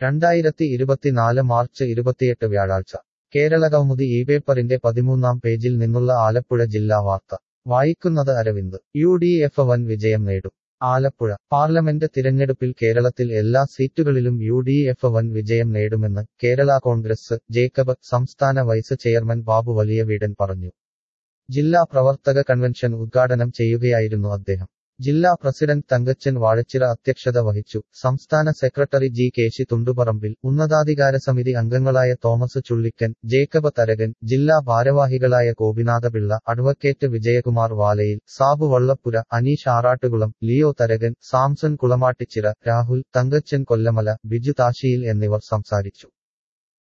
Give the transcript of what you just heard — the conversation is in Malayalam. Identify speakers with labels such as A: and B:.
A: രണ്ടായിരത്തി ഇരുപത്തിനാല് മാർച്ച് ഇരുപത്തിയെട്ട് വ്യാഴാഴ്ച കേരള കൗമുദി ഈ പേപ്പറിന്റെ പതിമൂന്നാം പേജിൽ നിന്നുള്ള ആലപ്പുഴ ജില്ലാ വാർത്ത വായിക്കുന്നത് അരവിന്ദ് യു ഡി എഫ് വൻ വിജയം നേടും ആലപ്പുഴ പാർലമെന്റ് തിരഞ്ഞെടുപ്പിൽ കേരളത്തിൽ എല്ലാ സീറ്റുകളിലും യു ഡി എഫ് വൻ വിജയം നേടുമെന്ന് കേരള കോൺഗ്രസ് ജേക്കബ് സംസ്ഥാന വൈസ് ചെയർമാൻ ബാബു വലിയ വീടൻ പറഞ്ഞു ജില്ലാ പ്രവർത്തക കൺവെൻഷൻ ഉദ്ഘാടനം ചെയ്യുകയായിരുന്നു അദ്ദേഹം ജില്ലാ പ്രസിഡന്റ് തങ്കച്ചൻ വാഴച്ചിറ അധ്യക്ഷത വഹിച്ചു സംസ്ഥാന സെക്രട്ടറി ജി കേശി തുണ്ടുപറമ്പിൽ ഉന്നതാധികാര സമിതി അംഗങ്ങളായ തോമസ് ചുള്ളിക്കൻ ജേക്കബ് തരകൻ ജില്ലാ ഭാരവാഹികളായ ഗോപിനാഥപിള്ള അഡ്വക്കേറ്റ് വിജയകുമാർ വാലയിൽ സാബു വള്ളപ്പുര അനീഷ് ആറാട്ടുകുളം ലിയോ തരകൻ സാംസൺ കുളമാട്ടിച്ചിറ രാഹുൽ തങ്കച്ചൻ കൊല്ലമല ബിജു താശിയിൽ എന്നിവർ സംസാരിച്ചു